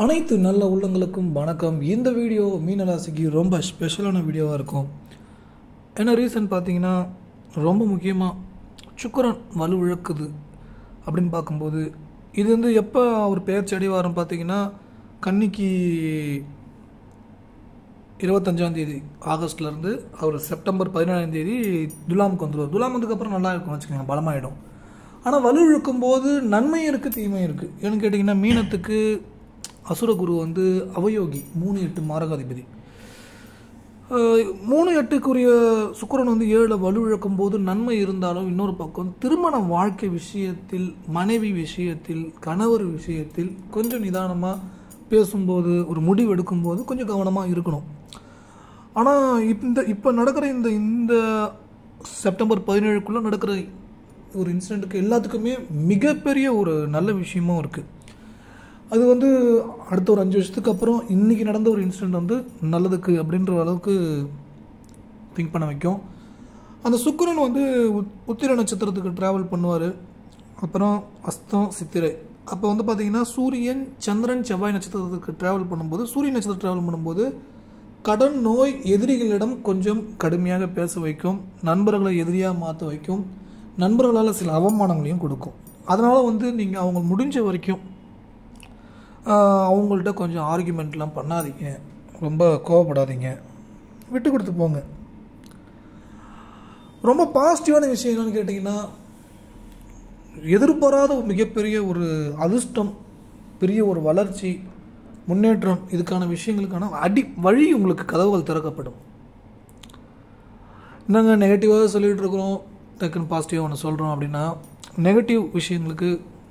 அனைத்து நல்ல உள்ளங்களுக்கும் வணக்கம் இந்த வீடியோ மீனராசிக்கு ரொம்ப ஸ்பெஷலான வீடியோவாக இருக்கும் என்ன ரீசன் பார்த்தீங்கன்னா ரொம்ப முக்கியமாக சுக்கரன் வலு இழக்குது அப்படின்னு பார்க்கும்போது இது வந்து எப்போ அவர் பெயர்ச்சி அடைவாரம் பார்த்தீங்கன்னா கன்னிக்கு இருபத்தஞ்சாம் தேதி ஆகஸ்ட்லேருந்து அவர் செப்டம்பர் பதினேழாம் தேதி துலாமுக்கு வந்துடுவார் துலாம் வந்ததுக்கப்புறம் நல்லா இருக்கும் வச்சுக்கோங்க பலமாயிடும் ஆனால் வலு இழுக்கும் போது நன்மையும் இருக்குது தீமையும் இருக்குது ஏன்னு கேட்டிங்கன்னா மீனத்துக்கு அசுரகுரு வந்து அவயோகி மூணு எட்டு மாரகாதிபதி அஹ் மூணு எட்டுக்குரிய சுக்கிரன் வந்து ஏழில் வலு இழக்கும் போது நன்மை இருந்தாலும் இன்னொரு பக்கம் திருமண வாழ்க்கை விஷயத்தில் மனைவி விஷயத்தில் கணவர் விஷயத்தில் கொஞ்சம் நிதானமாக பேசும்போது ஒரு முடிவு எடுக்கும்போது கொஞ்சம் கவனமாக இருக்கணும் ஆனால் இந்த இப்போ நடக்கிற இந்த இந்த செப்டம்பர் பதினேழுக்குள்ளே நடக்கிற ஒரு இன்சிடெண்ட்டுக்கு எல்லாத்துக்குமே மிகப்பெரிய ஒரு நல்ல விஷயமும் இருக்குது அது வந்து அடுத்த ஒரு அஞ்சு வருஷத்துக்கு அப்புறம் இன்றைக்கி நடந்த ஒரு இன்சிடெண்ட் வந்து நல்லதுக்கு அப்படின்ற அளவுக்கு திங்க் பண்ண வைக்கும் அந்த சுக்கிரன் வந்து உத்- உத்திர நட்சத்திரத்துக்கு ட்ராவல் பண்ணுவார் அப்புறம் அஸ்தம் சித்திரை அப்போ வந்து பார்த்தீங்கன்னா சூரியன் சந்திரன் செவ்வாய் நட்சத்திரத்துக்கு ட்ராவல் பண்ணும்போது சூரிய நட்சத்திரம் ட்ராவல் பண்ணும்போது கடன் நோய் எதிரிகளிடம் கொஞ்சம் கடுமையாக பேச வைக்கும் நண்பர்களை எதிரியாக மாற்ற வைக்கும் நண்பர்களால் சில அவமானங்களையும் கொடுக்கும் அதனால் வந்து நீங்கள் அவங்க முடிஞ்ச வரைக்கும் ஆஹ், அவங்கள்ட்ட கொஞ்சம் ஆர்குமெண்ட்லாம் பண்ணாதீங்க ரொம்ப கோவப்படாதீங்க விட்டு கொடுத்து போங்க ரொம்ப பாசிட்டிவான விஷயம் என்னன்னு கேட்டிங்கன்னா எதிர்பாராத ஒரு மிகப்பெரிய ஒரு அதிர்ஷ்டம் பெரிய ஒரு வளர்ச்சி முன்னேற்றம் இதுக்கான விஷயங்களுக்கான அடி வழி உங்களுக்கு கதவுகள் திறக்கப்படும் என்னங்க நெகட்டிவாக சொல்லிகிட்டு இருக்கிறோம் டக்குன்னு பாசிட்டிவாக ஒன்று சொல்கிறோம் அப்படின்னா நெகட்டிவ் விஷயங்களுக்கு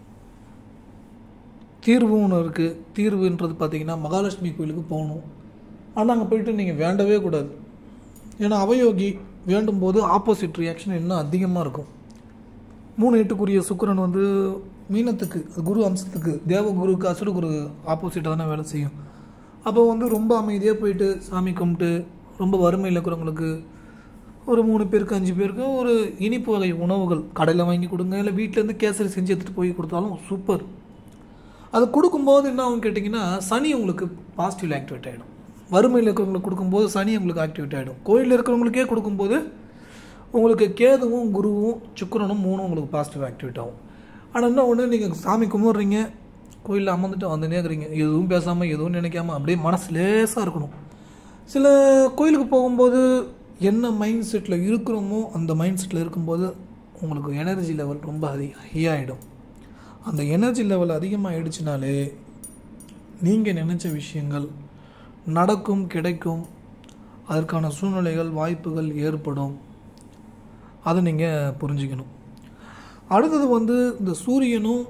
தீர்வு ஒன்று இருக்குது தீர்வுன்றது பார்த்தீங்கன்னா மகாலட்சுமி கோயிலுக்கு போகணும் ஆனால் அங்கே போயிட்டு நீங்கள் வேண்டவே கூடாது ஏன்னா அவயோகி வேண்டும் போது ஆப்போசிட் ரியாக்ஷன் இன்னும் அதிகமாக இருக்கும் மூணு எட்டுக்குரிய சுக்கிரன் வந்து மீனத்துக்கு குரு அம்சத்துக்கு தேவகுருக்கு அசுரகுரு ஆப்போசிட்டாக தானே வேலை செய்யும் அப்போ வந்து ரொம்ப அமைதியாக போயிட்டு சாமி கும்பிட்டு ரொம்ப வறுமையில் இருக்கிறவங்களுக்கு ஒரு மூணு பேருக்கு அஞ்சு பேருக்கு ஒரு இனிப்பு வகை உணவுகள் கடையில் வாங்கி கொடுங்க இல்லை வீட்டிலேருந்து கேசரி செஞ்சு எடுத்துகிட்டு போய் கொடுத்தாலும் சூப்பர் அது கொடுக்கும்போது என்ன ஆகும் கேட்டிங்கன்னா சனி உங்களுக்கு பாசிட்டிவ் ஆக்டிவேட் ஆகிடும் வறுமையில் இருக்கிறவங்களுக்கு கொடுக்கும்போது சனி உங்களுக்கு ஆக்டிவேட் ஆகிடும் கோயிலில் இருக்கிறவங்களுக்கே கொடுக்கும்போது உங்களுக்கு கேதுவும் குருவும் சுக்கிரனும் மூணும் உங்களுக்கு பாசிட்டிவ் ஆக்டிவேட் ஆகும் ஆனால் என்ன ஒன்று நீங்கள் சாமி கும்பிட்றீங்க கோயிலில் அமர்ந்துட்டு வந்துனே இருக்கிறீங்க எதுவும் பேசாமல் எதுவும் நினைக்காம அப்படியே மனசு லேசாக இருக்கணும் சில கோயிலுக்கு போகும்போது என்ன மைண்ட் செட்டில் இருக்கிறோமோ அந்த மைண்ட் செட்டில் இருக்கும்போது உங்களுக்கு எனர்ஜி லெவல் ரொம்ப அதி ஹை ஆகிடும் அந்த எனர்ஜி லெவல் அதிகமாகிடுச்சுனாலே நீங்கள் நினச்ச விஷயங்கள் நடக்கும் கிடைக்கும் அதற்கான சூழ்நிலைகள் வாய்ப்புகள் ஏற்படும் அதை நீங்கள் புரிஞ்சுக்கணும் அடுத்தது வந்து இந்த சூரியனும்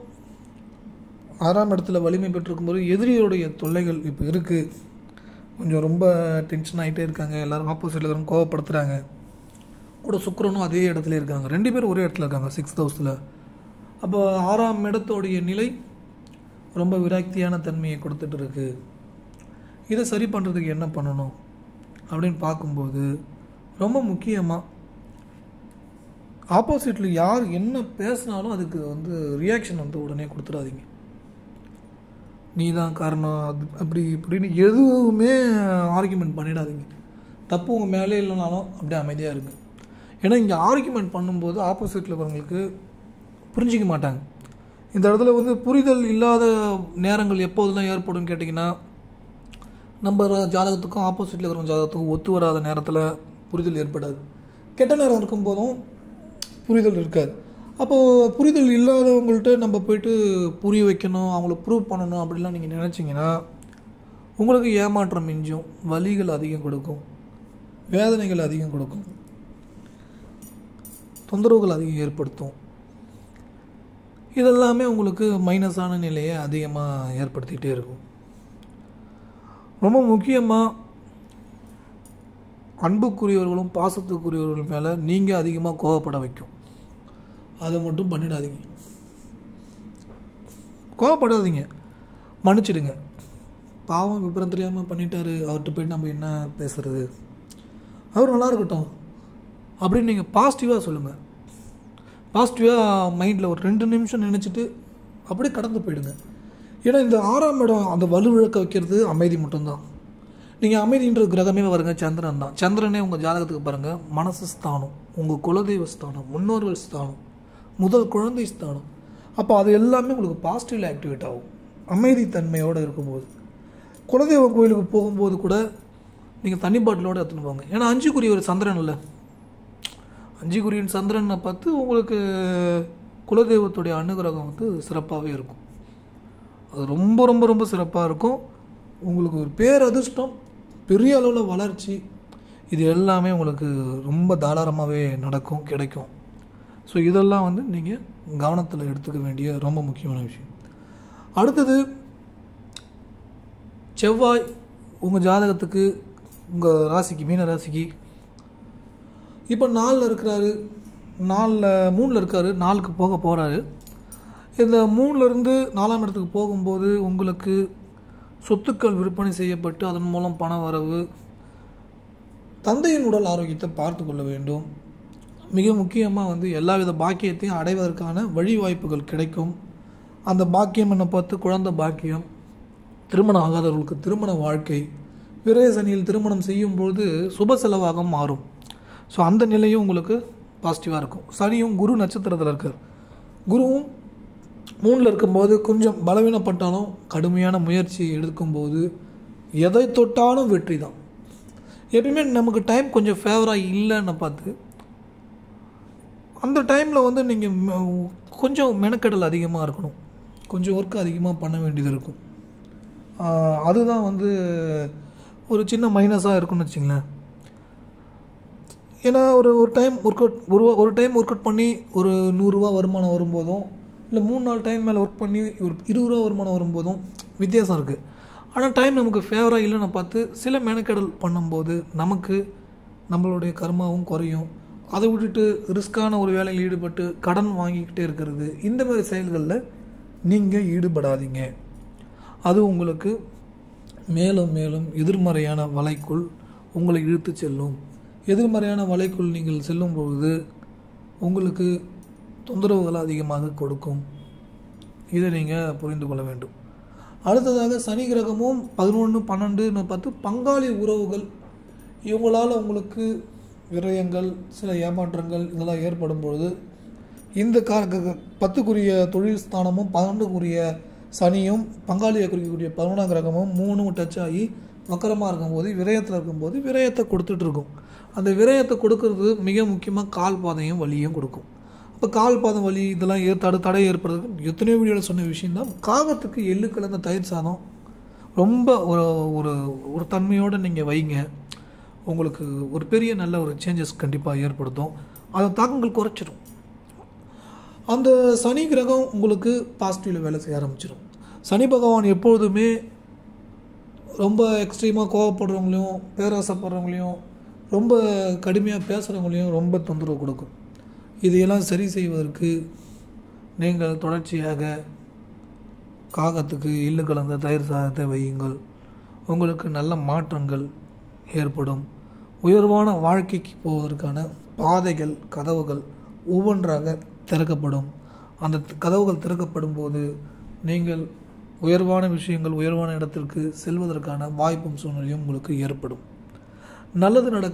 ஆறாம் இடத்துல வலிமை பெற்றிருக்கும்போது எதிரியோடைய தொல்லைகள் இப்போ இருக்குது கொஞ்சம் ரொம்ப டென்ஷன் ஆகிட்டே இருக்காங்க எல்லாரும் ஆப்போசிட்டில் இருக்கிறவங்க கோவப்படுத்துகிறாங்க கூட சுக்கிரனும் அதே இடத்துல இருக்காங்க ரெண்டு பேரும் ஒரே இடத்துல இருக்காங்க சிக்ஸ்த் ஹவுஸில் அப்போ ஆறாம் இடத்தோடைய நிலை ரொம்ப விரக்தியான தன்மையை கொடுத்துட்டு இருக்கு இதை சரி பண்ணுறதுக்கு என்ன பண்ணணும் அப்படின்னு பார்க்கும்போது ரொம்ப முக்கியமாக ஆப்போசிட்டில் யார் என்ன பேசினாலும் அதுக்கு வந்து ரியாக்ஷன் வந்து உடனே கொடுத்துடாதீங்க நீ தான் காரணம் அது அப்படி இப்படின்னு எதுவுமே ஆர்குமெண்ட் பண்ணிடாதீங்க தப்பு உங்கள் மேலே இல்லைனாலும் அப்படியே அமைதியாக இருங்க ஏன்னா இங்கே ஆர்குமெண்ட் பண்ணும்போது ஆப்போசிட்டில் இருக்கிறவங்களுக்கு புரிஞ்சிக்க மாட்டாங்க இந்த இடத்துல வந்து புரிதல் இல்லாத நேரங்கள் எப்போதெல்லாம் ஏற்படும் கேட்டிங்கன்னா நம்ம ர- ஜாதகத்துக்கும் ஆப்போசிட்டில் இருக்கிற ஜாதகத்துக்கும் ஒத்து வராத நேரத்தில் புரிதல் ஏற்படாது கெட்ட நேரம் இருக்கும்போதும் புரிதல் இருக்காது அப்போது புரிதல் இல்லாதவங்கள்ட்ட நம்ம போயிட்டு புரிய வைக்கணும் அவங்கள ப்ரூவ் பண்ணணும் அப்படிலாம் நீங்கள் நினச்சிங்கன்னா உங்களுக்கு ஏமாற்றம் மிஞ்சும் வலிகள் அதிகம் கொடுக்கும் வேதனைகள் அதிகம் கொடுக்கும் தொந்தரவுகள் அதிகம் ஏற்படுத்தும் இதெல்லாமே உங்களுக்கு மைனஸான நிலையை அதிகமாக ஏற்படுத்திகிட்டே இருக்கும் ரொம்ப முக்கியமாக அன்புக்குரியவர்களும் பாசத்துக்குரியவர்கள் மேலே நீங்கள் அதிகமாக கோவப்பட வைக்கும் அதை மட்டும் பண்ணிடாதீங்க கோவப்படாதீங்க மன்னிச்சிடுங்க பாவம் விபரம் தெரியாமல் பண்ணிட்டாரு அவர்கிட்ட போய் நம்ம என்ன பேசுறது அவர் நல்லா இருக்கட்டும் அப்படின்னு நீங்கள் பாசிட்டிவாக சொல்லுங்கள் பாசிட்டிவாக மைண்டில் ஒரு ரெண்டு நிமிஷம் நினச்சிட்டு அப்படியே கடந்து போயிடுங்க ஏன்னா இந்த ஆறாம் இடம் அந்த வலுவிழக்க வைக்கிறது அமைதி மட்டும்தான் நீங்கள் அமைதின்ற கிரகமே வருங்க சந்திரன் தான் சந்திரனே உங்கள் ஜாதகத்துக்கு பாருங்கள் மனசு ஸ்தானம் உங்கள் குலதெய்வ ஸ்தானம் முன்னோர்கள் ஸ்தானம் முதல் குழந்தை ஸ்தானம் அப்போ அது எல்லாமே உங்களுக்கு பாசிட்டிவில் ஆக்டிவேட் ஆகும் அமைதித்தன்மையோடு இருக்கும்போது குலதெய்வ கோயிலுக்கு போகும்போது கூட நீங்கள் தண்ணி பாட்டிலோடு எடுத்துன்னு போங்க ஏன்னா அஞ்சுக்குரிய ஒரு சந்திரன் இல்லை அஞ்சுக்குரியன் சந்திரனை பார்த்து உங்களுக்கு குலதெய்வத்துடைய அனுகிரகம் வந்து சிறப்பாகவே இருக்கும் அது ரொம்ப ரொம்ப ரொம்ப சிறப்பாக இருக்கும் உங்களுக்கு ஒரு பேரதிர்ஷ்டம் பெரிய அளவில் வளர்ச்சி இது எல்லாமே உங்களுக்கு ரொம்ப தாராளமாகவே நடக்கும் கிடைக்கும் ஸோ இதெல்லாம் வந்து நீங்கள் கவனத்தில் எடுத்துக்க வேண்டிய ரொம்ப முக்கியமான விஷயம் அடுத்தது செவ்வாய் உங்கள் ஜாதகத்துக்கு உங்கள் ராசிக்கு மீன ராசிக்கு இப்போ நாலில் இருக்கிறாரு நாலில் மூணில் இருக்காரு நாலுக்கு போக போகிறாரு இந்த மூணுலேருந்து நாலாம் இடத்துக்கு போகும்போது உங்களுக்கு சொத்துக்கள் விற்பனை செய்யப்பட்டு அதன் மூலம் பண வரவு தந்தையின் உடல் ஆரோக்கியத்தை பார்த்து கொள்ள வேண்டும் மிக முக்கியமாக வந்து எல்லாவித பாக்கியத்தையும் அடைவதற்கான வழி வாய்ப்புகள் கிடைக்கும் அந்த பாக்கியம் என்ன பார்த்து குழந்தை பாக்கியம் திருமணம் ஆகாதவர்களுக்கு திருமண வாழ்க்கை விரயசனியில் திருமணம் செய்யும்பொழுது சுப செலவாக மாறும் ஸோ அந்த நிலையும் உங்களுக்கு பாசிட்டிவாக இருக்கும் சனியும் குரு நட்சத்திரத்தில் இருக்கார் குருவும் மூணில் இருக்கும்போது கொஞ்சம் பலவீனப்பட்டாலும் கடுமையான முயற்சி எடுக்கும்போது எதை தொட்டாலும் வெற்றி தான் எப்பயுமே நமக்கு டைம் கொஞ்சம் ஃபேவராக இல்லைன்னு பார்த்து அந்த டைமில் வந்து நீங்கள் கொஞ்சம் மெனக்கெடல் அதிகமாக இருக்கணும் கொஞ்சம் ஒர்க் அதிகமாக பண்ண வேண்டியது இருக்கும் ஆஹ் அதுதான் வந்து ஒரு சின்ன மைனஸாக இருக்குன்னு வச்சுங்களேன் ஏன்னா ஒரு ஒரு டைம் ஒர்க் அவுட் ஒரு ஒரு டைம் ஒர்க் அவுட் பண்ணி ஒரு நூறுரூவா வருமானம் வரும்போதும் இல்லை மூணு நாலு டைம் மேலே ஒர்க் பண்ணி ஒரு இருபது ரூபா வருமானம் வரும்போதும் வித்தியாசம் இருக்குது ஆனால் டைம் நமக்கு ஃபேவராக இல்லைன்னு பார்த்து சில மெனக்கெடல் பண்ணும்போது நமக்கு நம்மளுடைய கர்மாவும் குறையும் அதை விட்டுட்டு ரிஸ்க்கான ஒரு வேலையில் ஈடுபட்டு கடன் வாங்கிக்கிட்டே இருக்கிறது இந்த மாதிரி செயல்களில் நீங்கள் ஈடுபடாதீங்க அது உங்களுக்கு மேலும் மேலும் எதிர்மறையான வலைக்குள் உங்களை இழுத்து செல்லும் எதிர்மறையான வலைக்குள் நீங்கள் செல்லும் பொழுது உங்களுக்கு தொந்தரவுகள் அதிகமாக கொடுக்கும் இதை நீங்கள் புரிந்து கொள்ள வேண்டும் அடுத்ததாக சனி கிரகமும் பதினொன்று பன்னெண்டுன்னு பார்த்து பங்காளி உறவுகள் இவங்களால் உங்களுக்கு விரயங்கள் சில ஏமாற்றங்கள் இதெல்லாம் ஏற்படும் பொழுது இந்த கா க- பத்துக்குரிய தொழில் ஸ்தானமும் பன்னெண்டுக்குரிய சனியும் பங்காளியை குறிக்கக்கூடிய பதினொன்றாம் கிரகமும் மூணும் டச் ஆகி வக்கரமாக இருக்கும்போது விரயத்தில் இருக்கும்போது விரயத்தை கொடுத்துட்டு இருக்கும் அந்த விரயத்தை கொடுக்கறது மிக முக்கியமாக கால் பாதையும் வலியும் கொடுக்கும் அப்போ கால் பாதம் வலி இதெல்லாம் ஏ தடு தடை ஏற்படுறதுக்கு எத்தனையோ வீடியோவில் சொன்ன விஷயம் தான் காகத்துக்கு எள்ளு கலந்த தயிர் சாதம் ரொம்ப ஒரு ஒரு ஒரு தன்மையோடு நீங்கள் வைங்க உங்களுக்கு ஒரு பெரிய நல்ல ஒரு சேஞ்சஸ் கண்டிப்பாக ஏற்படுத்தும் அதை தாக்கங்கள் குறைச்சிடும் அந்த சனி கிரகம் உங்களுக்கு பாசிட்டிவில் வேலை செய்ய ஆரம்பிச்சிடும் சனி பகவான் எப்பொழுதுமே ரொம்ப எக்ஸ்ட்ரீமாக கோவப்படுறவங்களையும் பேராசைப்படுறவங்களையும் ரொம்ப கடுமையாக பேசுகிறவங்களையும் ரொம்ப தொந்தரவு கொடுக்கும் இதையெல்லாம் சரி செய்வதற்கு நீங்கள் தொடர்ச்சியாக காகத்துக்கு எள்ளு கலந்த தயிர் சாதத்தை வையுங்கள் உங்களுக்கு நல்ல மாற்றங்கள் ஏற்படும் உயர்வான வாழ்க்கைக்கு போவதற்கான பாதைகள் கதவுகள் ஒவ்வொன்றாக திறக்கப்படும் அந்த கதவுகள் திறக்கப்படும் போது நீங்கள் உயர்வான விஷயங்கள் உயர்வான இடத்திற்கு செல்வதற்கான வாய்ப்பும் சூழ்நிலையும் உங்களுக்கு ஏற்படும் நல்லது நடக்க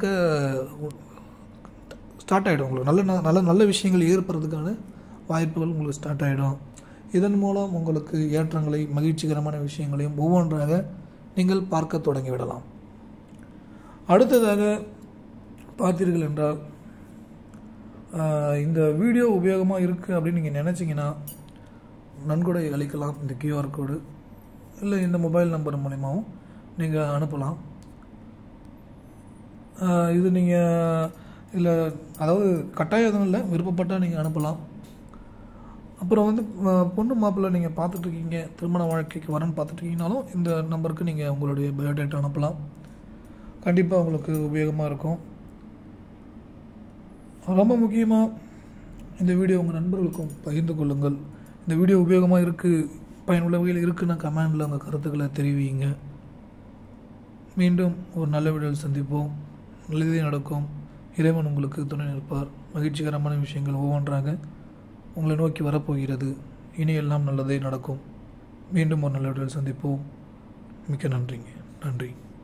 ஸ்டார்ட் ஆகிடும் உங்களுக்கு நல்ல ந- நல்ல நல்ல விஷயங்கள் ஏற்படுறதுக்கான வாய்ப்புகள் உங்களுக்கு ஸ்டார்ட் ஆகிடும் இதன் மூலம் உங்களுக்கு ஏற்றங்களை மகிழ்ச்சிகரமான விஷயங்களையும் ஒவ்வொன்றாக நீங்கள் பார்க்க தொடங்கி விடலாம் அடுத்ததாக பார்த்தீர்கள் என்றால் ஆஹ், இந்த வீடியோ உபயோகமாக இருக்குது அப்படின்னு நீங்கள் நினச்சிங்கன்னா நன்கொடை அளிக்கலாம் இந்த கியூஆர் கோடு இல்லை இந்த மொபைல் நம்பர் மூலிமாவும் நீங்கள் அனுப்பலாம் ஆஹ், இது நீங்கள் இல்லை அதாவது கட்டாயம் எதுவும் இல்லை விருப்பப்பட்டால் நீங்கள் அனுப்பலாம் அப்புறம் வந்து ஆஹ், பொண்ணு மாப்பிள்ளை நீங்கள் பார்த்துட்ருக்கீங்க திருமண வாழ்க்கைக்கு வரேன்னு பார்த்துட்ருக்கீங்கனாலும் இந்த நம்பருக்கு நீங்கள் உங்களுடைய பயோடேட்டா அனுப்பலாம் கண்டிப்பாக உங்களுக்கு உபயோகமாக இருக்கும் ரொம்ப முக்கியமாக இந்த வீடியோ உங்கள் நண்பர்களுக்கும் பகிர்ந்து கொள்ளுங்கள் இந்த வீடியோ உபயோகமாக இருக்குது பயனுள்ள வகையில் இருக்குன்னா கமெண்டில் உங்கள் கருத்துக்களை தெரிவிங்க மீண்டும் ஒரு நல்ல வீடியோவில் சந்திப்போம் நல்லதே நடக்கும் இறைவன் உங்களுக்கு துணை நிற்பார் மகிழ்ச்சிகரமான விஷயங்கள் ஒவ்வொன்றாக உங்களை நோக்கி வரப்போகிறது இனி எல்லாம் நல்லதே நடக்கும் மீண்டும் ஒரு நல்ல வீடியோவில் சந்திப்போம் மிக்க நன்றிங்க நன்றி